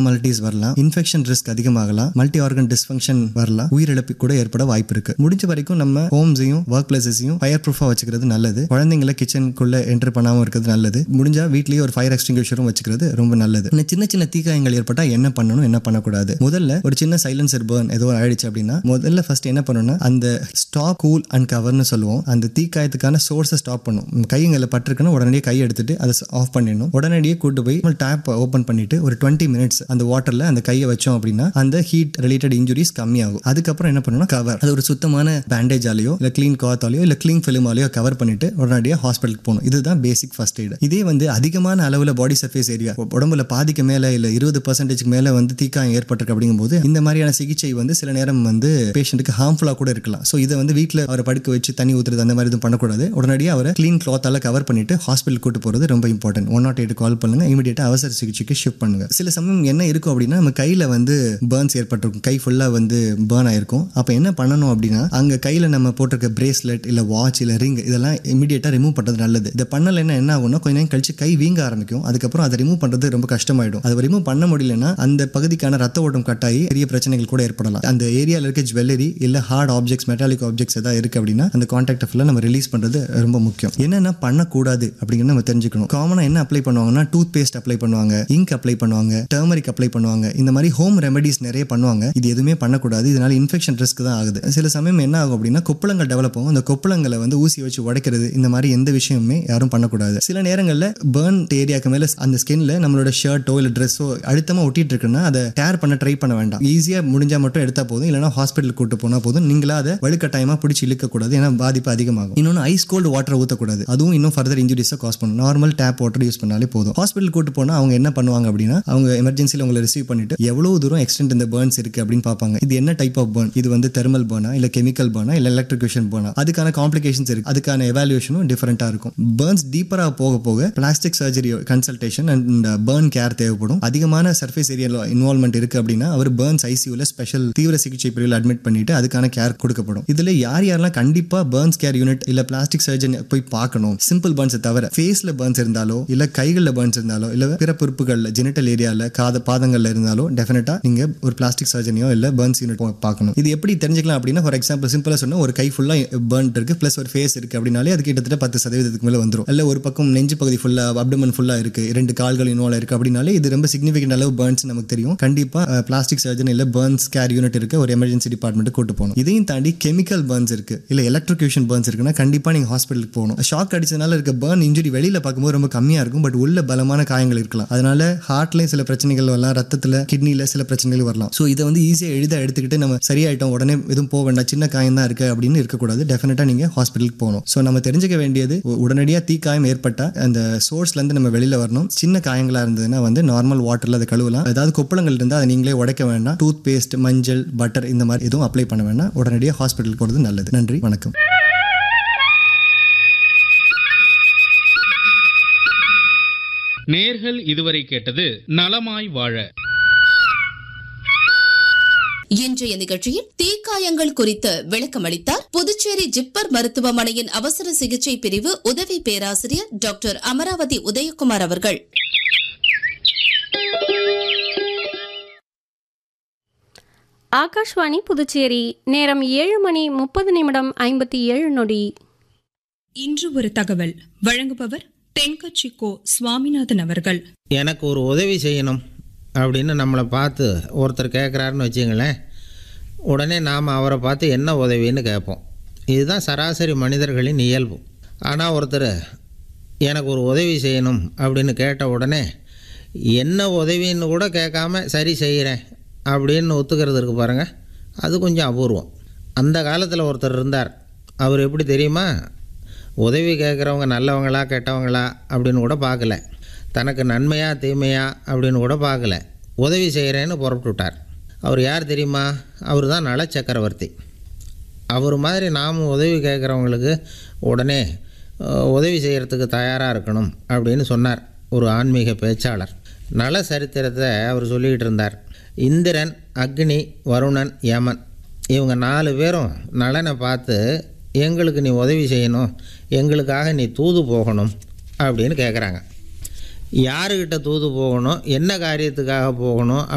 abnormalities வரலாம் infection risk அதிகமாகலாம் multi organ dysfunction வரலாம் உயிரிழப்பு கூட ஏற்பட வாய்ப்பு இருக்கு முடிஞ்ச வரைக்கும் நம்ம ஹோம்ஸையும் ஒர்க் பிளேசஸையும் ஃபயர் ப்ரூஃபாக வச்சுக்கிறது நல்லது குழந்தைங்களை கிச்சனுக்குள்ள என்டர் பண்ணாமல் இருக்கிறது நல்லது முடிஞ்சா வீட்லயே ஒரு ஃபயர் எக்ஸ்டிங்யூஷரும் வச்சுக்கிறது ரொம்ப நல்லது இன்னும் சின்ன சின்ன தீக்காயங்கள் ஏற்பட்டா என்ன பண்ணணும் என்ன பண்ணக்கூடாது முதல்ல ஒரு சின்ன சைலன்சர் பேர்ன் ஏதோ ஆயிடுச்சு அப்படின்னா முதல்ல ஃபர்ஸ்ட் என்ன பண்ணணும்னா அந்த ஸ்டாப் கூல் அண்ட் கவர்னு சொல்லுவோம் அந்த தீக்காயத்துக்கான சோர்ஸை ஸ்டாப் பண்ணும் கைங்களை பட்டிருக்குன்னா உடனடியே கை எடுத்துட்டு அதை ஆஃப் பண்ணிடணும் உடனடியே கூட்டு போய் டேப் ஓப்பன் பண்ணிட்டு ஒரு டுவெண்ட்டி மினிட்ஸ் அந்த வாட்டர்ல அந்த கையை வச்சோம் அப்படின்னா அந்த ஹீட் ரிலேட்டட் இன்ஜுரிஸ் கம்மியாகும் அதுக்கப்புறம் என்ன பண்ணணும்னா கவர் அது ஒரு சுத்தமான பேண்டேஜாலேயோ இல்லை க்ளீன் காத்தாலேயோ இல்லை க்ளீன் ஃபிலிமாலேயோ கவர் பண்ணிட்டு உடனடியாக ஹாஸ்பிட்டலுக்கு போகணும் இதுதான் பேசிக் ஃபர்ஸ்ட் எய்ட் இதே வந்து அதிகமான அளவில் பாடி சர்ஃபேஸ் ஏரியா உடம்புல பாதிக்கு மேலே இல்லை இருபது பர்சன்டேஜ்க்கு மேலே வந்து தீக்காயம் ஏற்பட்டிருக்கு அப்படிங்கும்போது இந்த மாதிரியான சிகிச்சை வந்து சில நேரம் வந்து பேஷண்ட்டுக்கு ஹார்ம்ஃபுல்லாக கூட இருக்கலாம் ஸோ இதை வந்து வீட்டில் அவரை படுக்க வச்சு தண்ணி ஊற்றுறது அந்த மாதிரி எதுவும் பண்ணக்கூடாது உடனடியாக அவரை க்ளீன் கிளாத்தால கவர் பண்ணிட்டு ஹாஸ்பிட்டல் கூட்டு போகிறது ரொம்ப important one not eight call பண்ணுங்க இமீடியட்டாக அவசர சிகிச்சைக்கு ஷிஃப்ட் பண்ணுங்க சில சமயம் என்ன இருக்கும் அப்படின்னா நம்ம கையில் வந்து பேர்ன்ஸ் ஏற்பட்டிருக்கும் கை ஃபுல்லாக வந்து பேர்ன் ஆயிருக்கும் அப்போ என்ன பண்ணணும் அப்படின்னா அங்கே கையில் நம்ம போட்டிருக்க பிரேஸ்லெட் இல்லை வாட்ச் இல்லை ரிங் இதெல்லாம் இமீடியட்டாக ரிமூவ் பண்ணுறது நல்லது இதை பண்ணலைன்னா என்ன ஆகும்னா கொஞ்ச நேரம் கழிச்சு கை வீங்க ஆரம்பிக்கும் அதுக்கப்புறம் அதை ரிமூவ் பண்ணுறது ரொம்ப கஷ்டமாயிடும் அதை ரிமூவ் பண்ண முடியலன்னா அந்த பகுதிக்கான ரத்த ஓட்டம் கட்டாயி பெரிய பிரச்சனைகள் கூட ஏற்படலாம் அந்த ஏரியாவில் இருக்க ஜுவல்லரி இல்லை ஹார்ட் ஆப்ஜெக்ட்ஸ் மெட்டாலிக் ஆப்ஜெக்ட்ஸ் ஏதாவது இருக்கு அப்படின்னா அந்த கான்டாக்ட் ஃபுல்லாக நம்ம ரிலீஸ் பண்ணுறது ரொம்ப முக்கியம் என்னென்ன பண்ணக்கூடாது அப்படிங்கிறத நம்ம தெரிஞ்சுக்கணும் காமனாக என்ன அப்ளை பண்ணுவாங்கன்னா டூத் பேஸ்ட் அப்ளை பண்ணுவாங்க இங்க் அப்ளை பண்ணுவாங்க டர்மரிக் அப்ளை பண்ணுவாங்க இந்த மாதிரி ஹோம் ரெமெடிஸ் நிறைய பண்ணுவாங்க இது எதுவுமே பண்ணக்கூடாது இதனால இன்ஃபெக்ஷன் ரிஸ்க் தான் ஆகுது சில சமயம் என்ன ஆகும் அப்படின்னா கொப்பளங்கள் டெவலப் ஆகும் அந்த கொப்பளங்களை வந்து ஊசி வச்சு உடைக்கிறது இந்த மாதிரி எந்த விஷயமுமே யாரும் பண்ணக்கூடாது சில நேரங்களில் பேர்ன் ஏரியாக்கு மேலே அந்த ஸ்கின்ல நம்மளோட ஷர்ட்டோ இல்லை ட்ரெஸ்ஸோ அழுத்தமாக ஒட்டிட்டு இருக்குன்னா அதை டேர் பண்ண ட்ரை பண்ண வேண்டாம் ஈஸியாக முடிஞ்சால் மட்டும் எடுத்தா போதும் இல்லைனா ஹாஸ்பிட்டல் கூட்டு போனால் போதும் நீங்களா அதை வலுக்கட்டாயமாக பிடிச்சி இழுக்கக்கூடாது ஏன்னா பாதிப்பு அதிகமாகும் இன்னொன்று ஐஸ் கோல்டு வாட்டர் ஊற்றக்கூடாது அதுவும் இன்னும் ஃபர்தர் இன்ஜுரிஸை காஸ் பண்ணும் நார்மல் டேப் வாட்டர் யூஸ் பண்ணாலே போதும் ஹாஸ்பிட்டல் கூட்டு போனால் அவங்க என்ன பண்ணுவாங்க அப்படின்னா அவங்க எமர்ஜென்சியில் உங்களை ரிசீவ் பண்ணிட்டு எவ்வளவு தூரம் எக்ஸ்டென்ட் இந்த பேர்ன்ஸ் இருக்கு அப்படின்னு பார்ப்பாங்க இது என்ன டைப் ஆஃப் பேர்ன் இது வந்து தெர்மல் பேர்னா இல்லை கெமிக்கல் பேர்னா இல்லை எலக்ட்ரிகேஷன் பேர்னா அதுக்கான காம்ப்ளிகேஷன்ஸ் இருக்கு அதுக்கான எவாலுவேஷனும் டிஃபரெண்ட்டாக இருக்கும் பேர்ன்ஸ் டீப்பராக போக போக plastic surgery consultation and burn care தேவைப்படும் அதிகமான சர்ஃபேஸ் ஏரியாவில் இன்வால்மெண்ட் இருக்கு அப்படின்னா அவர் பேர்ன்ஸ் ஐசியூல ஸ்பெஷல் தீவிர சிகிச்சை பிரிவில் அட்மிட் பண்ணிட்டு அதுக்கான கேர் கொடுக்கப்படும் இதுல யார் யாரெல்லாம் கண்டிப்பா பேர்ன்ஸ் கேர் யூனிட் இல்ல பிளாஸ்டிக் சர்ஜன் போய் பார்க்கணும் சிம்பிள் பேர்ன்ஸை தவிர ஃபேஸ்ல பேர்ன்ஸ் இருந்தாலோ இல்ல கைகளில் பேர்ன்ஸ் இருந்தாலோ இல்ல பிற பொறுப்புகள்ல ஜெனிட்டல் ஏரியால காத பாதங்கள்ல இருந்தாலோ டெஃபினட்டா நீங்க ஒரு பிளாஸ்டிக் சர்ஜனியோ இல்ல பேர்ன்ஸ் யூனிட் பார்க்கணும் இது எப்படி தெரிஞ்சுக்கலாம் அப்படின்னா ஃபார் எக்ஸாம்பிள் சிம்பிளா சொன்னா ஒரு கை ஃபுல்லா பேர்ன் இருக்கு பிளஸ் ஒரு ஃபேஸ் இருக்கு அப்படின்னாலே அது கிட்டத்தட்ட பத்து சதவீதத்துக்கு மேல வந்துரும் இல்ல ஒரு பக்கம் நெஞ்சு பகுதி ஃபுல்லா அப்டமன் ஃபுல்லா இருக்கு ரெண்டு கால்கள் இன்வால்வ் இருக்கு அப்படின்னாலே இது ரொம்ப சிக்னிஃபிகண்ட் அளவு பேர்ன்ஸ் நமக்கு தெரியும் கண்டிப்பா பிளாஸ்டிக் சர்ஜன் இல்ல பேர்ன்ஸ் கேர் யூனிட் இருக்கு ஒரு எமர்ஜென்சி டிபார்ட்மெண்ட் கூட்டு போகணும் இதையும் தாண்டி கெமிக்கல் பேர்ன்ஸ் இருக்கு இல்ல எலக்ட்ரிகேஷன் பேர்ன்ஸ் இருக்குன்னா கண்டிப்பா நீங்க ஹாஸ்பிட்டலுக்கு போகணும் ஷாக் அடிச்சதுனால இருக்க பேர்ன் இன்ஜுரி வெளியில பார்க்கும்போது ரொம்ப கம்மியா இருக்கும் பட் உள்ள பலமான காயங்கள் இருக்கலாம் அதனால ஹார்ட்லயும் சில பிரச்சனைகள் வரலாம் ரத்தத்துல கிட்னில சில பிரச்சனைகள் வரலாம் ஸோ இதை வந்து ஈஸியாக எளிதா எடுத்துக்கிட்டு நம்ம சரியாயிட்டோம் உடனே எதுவும் போக வேண்டாம் சின்ன காயம் தான் இருக்கு அப்படின்னு இருக்கக்கூடாது டெஃபினட்டா நீங்க ஹாஸ்பிட்டலுக்கு போகணும் ஸோ நம்ம தெரிஞ்சுக்க வேண்டியது உ- உடனடியா தீக்காயம் ஏற்பட்டா அந்த சோர்ஸ்ல இருந்து நம்ம வெளியில வரணும் சின்ன காயங்களா இருந்ததுன்னா வந்து நார்மல் வாட்டர்ல அதை கழுவலாம் ஏதாவது கொப்பளங்கள் இருந்தால் அதை நீங்களே உடைக்க வேண்டாம் டூத் பேஸ்ட் மஞ்சள் பட்டர் இந்த மாதிரி எதுவும் அப்ளை பண்ண வேண்டாம் உடனடியாக ஹாஸ்பிட்டலுக்கு போகிறது நல்லது நன்றி வணக்கம் நேர்கள் இதுவரை கேட்டது நலமாய் வாழ இன்றைய நிகழ்ச்சியில் தீக்காயங்கள் குறித்து விளக்கமளித்தார் புதுச்சேரி ஜிப்மர் மருத்துவமனையின் அவசர சிகிச்சை பிரிவு உதவி பேராசிரியர் டாக்டர் அமராவதி உதயகுமார் அவர்கள் ஆகாஷ்வாணி புதுச்சேரி நேரம் ஏழு மணி முப்பது நிமிடம் ஐம்பத்தி ஏழு நொடி இன்று ஒரு தகவல் வழங்குபவர் தென்கட்சி கோ சுவாமிநாதன் அவர்கள் எனக்கு ஒரு உதவி செய்யணும் அப்படின்னு நம்மளை பார்த்து ஒருத்தர் கேட்குறாருன்னு வச்சுங்களேன் உடனே நாம் அவரை பார்த்து என்ன உதவின்னு கேட்போம் இதுதான் சராசரி மனிதர்களின் இயல்பு ஆனால் ஒருத்தர் எனக்கு ஒரு உதவி செய்யணும் அப்படின்னு கேட்ட உடனே என்ன உதவின்னு கூட கேட்காம சரி செய்கிறேன் அப்படின்னு ஒத்துக்கிறது இருக்கு பாருங்கள் அது கொஞ்சம் அபூர்வம் அந்த காலத்தில் ஒருத்தர் இருந்தார் அவர் எப்படி தெரியுமா உதவி கேட்குறவங்க நல்லவங்களா கெட்டவங்களா அப்படின்னு கூட பார்க்கல தனக்கு நன்மையா தீமையா அப்படின்னு கூட பார்க்கல உதவி செய்கிறேன்னு புறப்பட்டு விட்டார் அவர் யார் தெரியுமா அவர் தான் நல சக்கரவர்த்தி அவர் மாதிரி நாமும் உதவி கேட்குறவங்களுக்கு உடனே அஹ், உதவி செய்கிறதுக்கு தயாராக இருக்கணும் அப்படின்னு சொன்னார் ஒரு ஆன்மீக பேச்சாளர் நல சரித்திரத்தை அவர் சொல்லிக்கிட்டு இருந்தார் இந்திரன் அக்னி வருணன் யமன் இவங்க நாலு பேரும் நலனை பார்த்து எங்களுக்கு நீ உதவி செய்யணும் எங்களுக்காக நீ தூது போகணும் அப்படின்னு கேட்குறாங்க யாருக்கிட்ட தூது போகணும் என்ன காரியத்துக்காக போகணும்